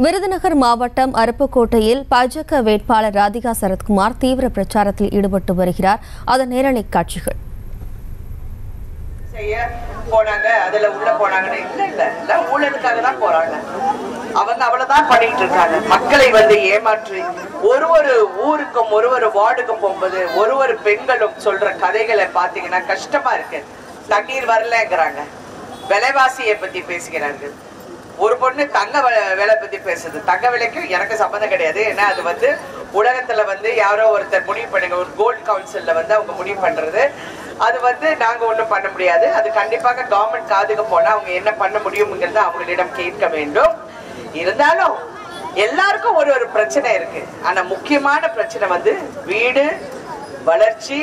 விருதுநகர் மாவட்டம் அருப்புக்கோட்டையில் பாஜக வேட்பாளர் ராதிகா சரத்குமார் தீவிர பிரச்சாரத்தில் ஈடுபட்டு வருகிறார் அதன் நேரலை காட்சிகள் செய்ய போனாங்க அதுல உள்ள போனாங்கன்னு இல்ல இல்ல எல்லாம் ஊழலுக்காக தான் போறாங்க அவங்க அவ்வளவுதான் பண்ணிட்டு இருக்காங்க மக்களை வந்து ஏமாற்றி ஒரு ஒரு ஊருக்கும் ஒரு ஒரு வார்டுக்கும் போகும்போது ஒரு ஒரு பெண்களும் சொல்ற கதைகளை பாத்தீங்கன்னா கஷ்டமா இருக்கு தண்ணீர் வரலங்கிறாங்க விலைவாசியை பத்தி பேசுகிறார்கள் ஒரு பொண்ணு தங்க வ- விலை பத்தி பேசுது தங்க விலைக்கும் எனக்கு சம்மந்தம் கிடையாது ஏன்னா அது வந்து உலகத்துல வந்து யாரோ ஒருத்தர் முடிவு பண்ணுங்க ஒரு கோல்ட் கவுன்சில்ல வந்து அவங்க முடிவு பண்றது அது வந்து நாங்க ஒண்ணும் பண்ண முடியாது அது கண்டிப்பாக கவர்மெண்ட் காதுக்கு போனா அவங்க என்ன பண்ண முடியுங்கிறத அவங்களிடம் கேட்க வேண்டும் இருந்தாலும் எல்லாருக்கும் ஒரு ஒரு பிரச்சனை இருக்கு ஆனா முக்கியமான பிரச்சனை வந்து வீடு வளர்ச்சி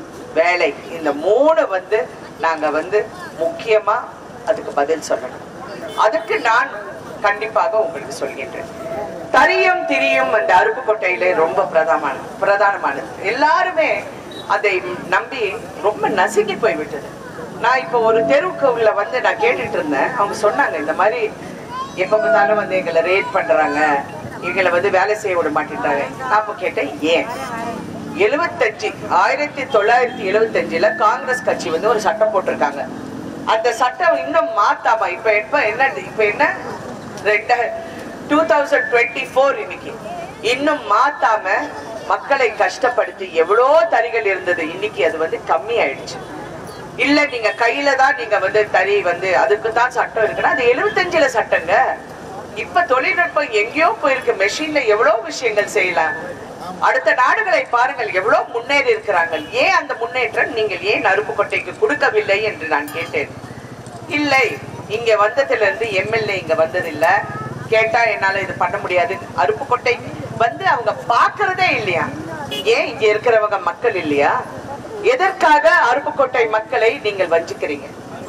வேலை இந்த மூணு வந்து நாங்க வந்து முக்கியமா அதுக்கு பதில் சொல்லணும் அதுக்கு நான் கண்டிப்பாக உங்களுக்கு சொல்கின்றேன் தரியும் திரியும் அந்த அருப்புக்கோட்டையில ரொம்ப பிரதான பிரதானமானது எல்லாருமே அதை நம்பி ரொம்ப நசுங்கி போய்விட்டது நான் இப்போ ஒரு தெருவுக்குள்ள வந்து நான் கேட்டுட்டு இருந்தேன் அவங்க சொன்னாங்க இந்த மாதிரி எப்ப பார்த்தாலும் வந்து எங்களை ரேட் பண்றாங்க எங்களை வந்து வேலை செய்ய விட மாட்டேன்றாங்க நான் அப்ப கேட்டேன் ஏன் எழுபத்தஞ்சு ஆயிரத்தி தொள்ளாயிரத்தி எழுபத்தஞ்சுல காங்கிரஸ் கட்சி வந்து ஒரு சட்டம் போட்டிருக்காங்க அந்த சட்டம் இன்னும் மாத்தாம இப்ப இப்ப என்ன இப்ப என்ன ரெண்ட டூ தௌசண்ட் டுவெண்ட்டி ஃபோர் இன்னைக்கு இன்னும் மாத்தாம மக்களை கஷ்டப்படுத்தி எவ்வளோ தறிகள் இருந்தது இன்னைக்கு அது வந்து கம்மி ஆயிடுச்சு இல்ல நீங்க கையில தான் நீங்க வந்து தறி வந்து அதுக்கு தான் சட்டம் இருக்குன்னா அது எழுபத்தஞ்சுல சட்டங்க இப்ப தொழில்நுட்பம் எங்கேயோ போயிருக்கு மெஷின்ல எவ்வளவு விஷயங்கள் செய்யலாம் அடுத்த நாடுகளை பாருங்கள் எவ்வளவு முன்னேறி இருக்கிறாங்க ஏன் அந்த முன்னேற்றம் நீங்கள் ஏன் அருப்புக்கோட்டைக்கு கொடுக்கவில்லை என்று நான் கேட்டேன் இல்லை இங்க வந்ததுல இருந்து எம்எல்ஏ இங்க வந்ததில்ல கேட்டா என்னால இது பண்ண முடியாது அருப்புக்கோட்டை வந்து அவங்க பாக்குறதே இல்லையா ஏன் இங்க இருக்கிறவங்க மக்கள் இல்லையா எதற்காக அருப்புக்கோட்டை மக்களை நீங்கள் வஞ்சிக்கிறீங்க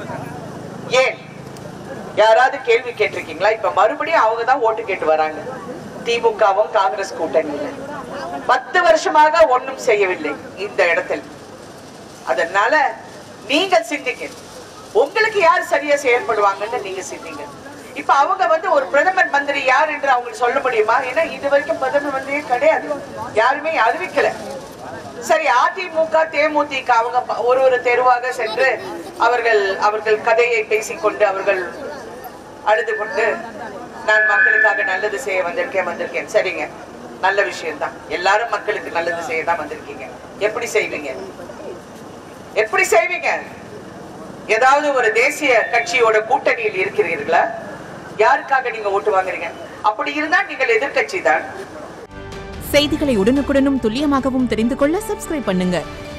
ஏன் யாராவது கேள்வி கேட்டிருக்கீங்களா இப்ப மறுபடியும் அவங்க தான் ஓட்டு கேட்டு வராங்க திமுகவும் காங்கிரஸ் கூட்டணியில பத்து வருஷமாக ஒண்ணும் செய்யவில்லை இந்த இடத்தில் அதனால நீங்க சிந்திங்க உங்களுக்கு யார் சரியா செயல்படுவாங்கன்னு நீங்க சிந்திங்க இப்ப அவங்க வந்து ஒரு பிரதமர் மந்திரி யார் என்று அவங்களுக்கு சொல்ல முடியுமா ஏன்னா இது வரைக்கும் பிரதமர் மந்திரியே கிடையாது யாருமே அறிவிக்கல சரி அதிமுக தேமுதிக அவங்க ப- ஒரு ஒரு தெருவாக சென்று அவர்கள் அவர்கள் கதையை பேசிக்கொண்டு அவர்கள் அழுது கொண்டு நான் மக்களுக்காக நல்லது செய்ய வந்திருக்கேன் வந்திருக்கேன் சரிங்க நல்ல விஷயம்தான் எல்லாரும் மக்களுக்கு நல்லது செய்ய தான் வந்திருக்கீங்க எப்படி செய்வீங்க எப்படி செய்வீங்க ஏதாவது ஒரு தேசிய கட்சியோட கூட்டணியில் இருக்கிறீர்களா யாருக்காக நீங்க ஓட்டு வாங்குறீங்க அப்படி இருந்தா நீங்கள் எதிர்க்கட்சி தான் செய்திகளை உடனுக்குடனும் துல்லியமாகவும் தெரிந்து கொள்ள சப்ஸ்கிரைப் பண்ணுங்க